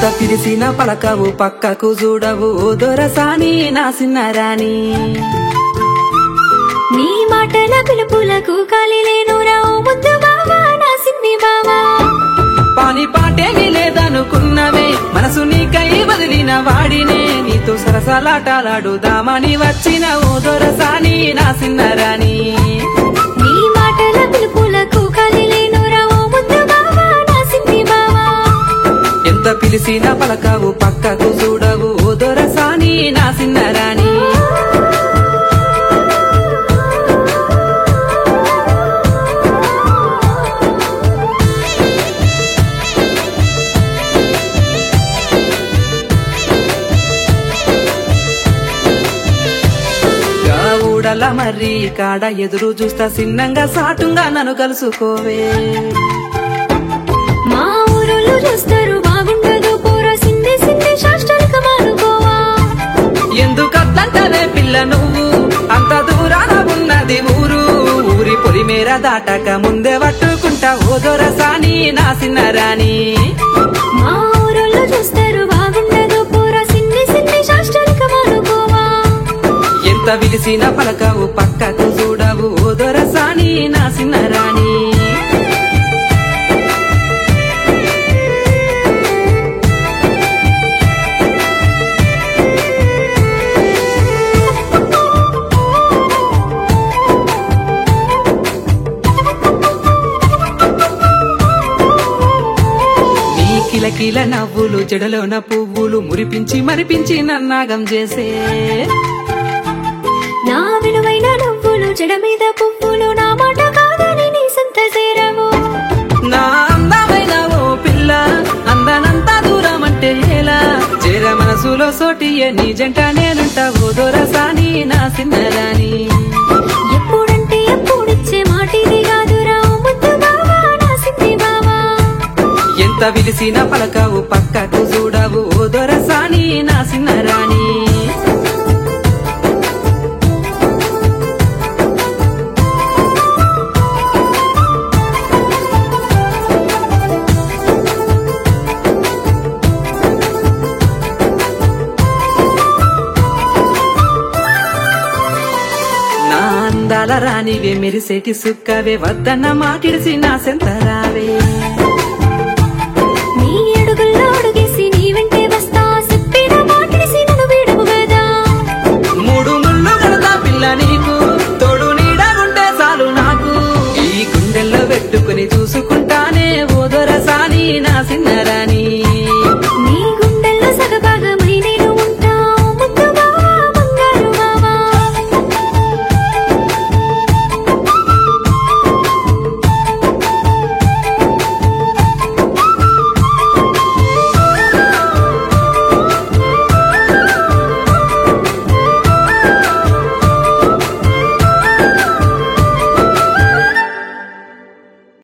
పిలిసిన పలకవు పక్కకు చూడవు ఓ దొరసాని నా సిన్నరాని నీ మాటల పిలుపులకు కాలి లేనురా ఓ ముద్దు బావా నా సిన్ని బావా పాని పాటేమి లేదనుకున్నవే మనసు నీకై వదిలిన వాడినే నీతో సరసలాటలాడుదామని వచ్చిన ఓ దొరసాని నా సిన్నరాని నీ మాటల పిలుపులకు కాలి లేనురా ఓ ముద్దు బావా నా సిన్ని బావా ఎంత పిలిచిన పలకవు పక్కకు చూడవు ఓ దొరసాని నా సిన్నరాని గా ఊడల మర్రి కాడ ఎదురు చూస్తా సిన్నంగా సాటుంగా నన్ను కలుసుకోవే మా ఊరోళ్ళు చూస్తారు బాగుండదు పోరా సిందే సిందే శాస్త్రాలకు మానుకోవా ఎందుకంతవే పిల్ల నువ్వు అంత దూరాన ఉన్నది ఊరు ఊరి పొలి మేర దాటక ముందే పట్టుకుంటా ఓ దొరసాని నా సిన్నరాని మా ఊరోళ్ళు చూస్తారు బాగుండదు పోరా సిందే సిందే శాస్త్రాలకు మానుకోవా ఎంత విలిసిన పలకవు పక్కకు చూడవు ఓ దొరసాని నా సిన్నరాని నీ కిలకిల నవ్వులు జడలోన పువ్వులు మురిపించి మరిపించి నన్నాగం చేసే నా విలువైన నువ్వులు జడ మీద పువ్వులు నా మాట కాదని నీ సంత చేరవు నా అందమైన ఓ పిల్ల అందనంత దూరం అంటే ఎలా చేర మనసులో సోటియే నీ జంట నేనుంటా ఓ దొరసాని నా సిన్నరాని ఎప్పుడంటే ఎప్పుడిచ్చే మాటిది కాదురా ఓ ముద్దు బావా నా సిద్ధి బావా ఎంత విలిసిన పలకవు పక్కకు చూడవు ఓ దొరసాని నా సిన్నరాని నా అందాల రానివే మెరిసేటి సుక్కవే వద్దన్న మాటిడిసి నా సెంతరావే నీ అడుగుల్లో అడుగేసి నీ వెంటే వస్తా చెప్పిన మాటిడిసి నన్ను వీడవు కదా మూడు ముళ్ళు కడతా పిల్ల నీకు తోడు నీడగుంటే చాలు నాకు ఈ గుండెల్లో పెట్టుకుని చూసుకుంటానే ఓ దొరసాని నా సిన్నరా